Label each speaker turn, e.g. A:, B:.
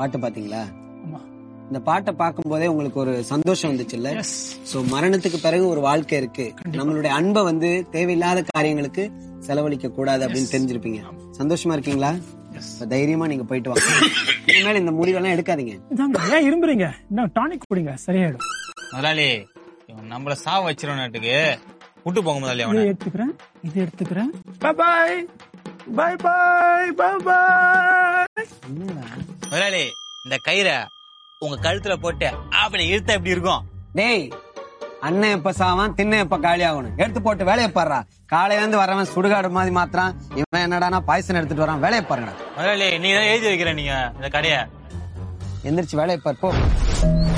A: பாட்டு பாத்தீங்களா
B: ஆமா
A: இந்த பாட்டை பார்க்கும்போதே உங்களுக்கு ஒரு சந்தோஷம் வந்துச்சுல்ல
B: எஸ்
A: சோ மரணத்துக்கு பிறகு ஒரு வாழ்க்கை இருக்கு நம்மளுடைய அன்பை வந்து தேவையில்லாத காரியங்களுக்கு செலவழிக்க கூடாது அப்படின்னு தெரிஞ்சிருப்பீங்க சந்தோஷமா இருக்கீங்களா
B: எஸ்
A: இப்ப தைரியமா நீங்க போயிட்டு வாங்க இனிமேல் இந்த முடிவெல்லாம் எடுக்காதீங்க
B: இதாங்க ஏன் இரும்புறீங்க என்ன டானிக் குடிங்க சரியாயிடும்
C: முதலாளி இவன் நம்மள சாவ வச்சிருவனாட்டுக்கு விட்டு போங்க முதலாளி
B: இதை
C: அவனை
B: எடுத்துக்கிறேன் இதை எடுத்துக்கிறேன் பாய் பாய் பாய் பாய் பாய் பாய்
C: முதலாளி இந்த கயிறை உங்க கழுத்துல போட்டு அப்படி இழுத்தா எப்படி இருக்கும்
A: டேய் அண்ணன் எப்ப சாவான் தின்ன எப்ப காலி ஆகணும் எடுத்து போட்டு வேலையை பாடுறா காலையில இருந்து வரவன் சுடுகாடு மாதிரி மாத்திரான் இவன் என்னடானா பாய்சன் எடுத்துட்டு வரான் வேலையை பாருங்கடா
C: முதலாளி நீ தான் எழுதி வைக்கிற நீங்க இந்த கடையை
A: எந்திரிச்சு வேலையை பார் போ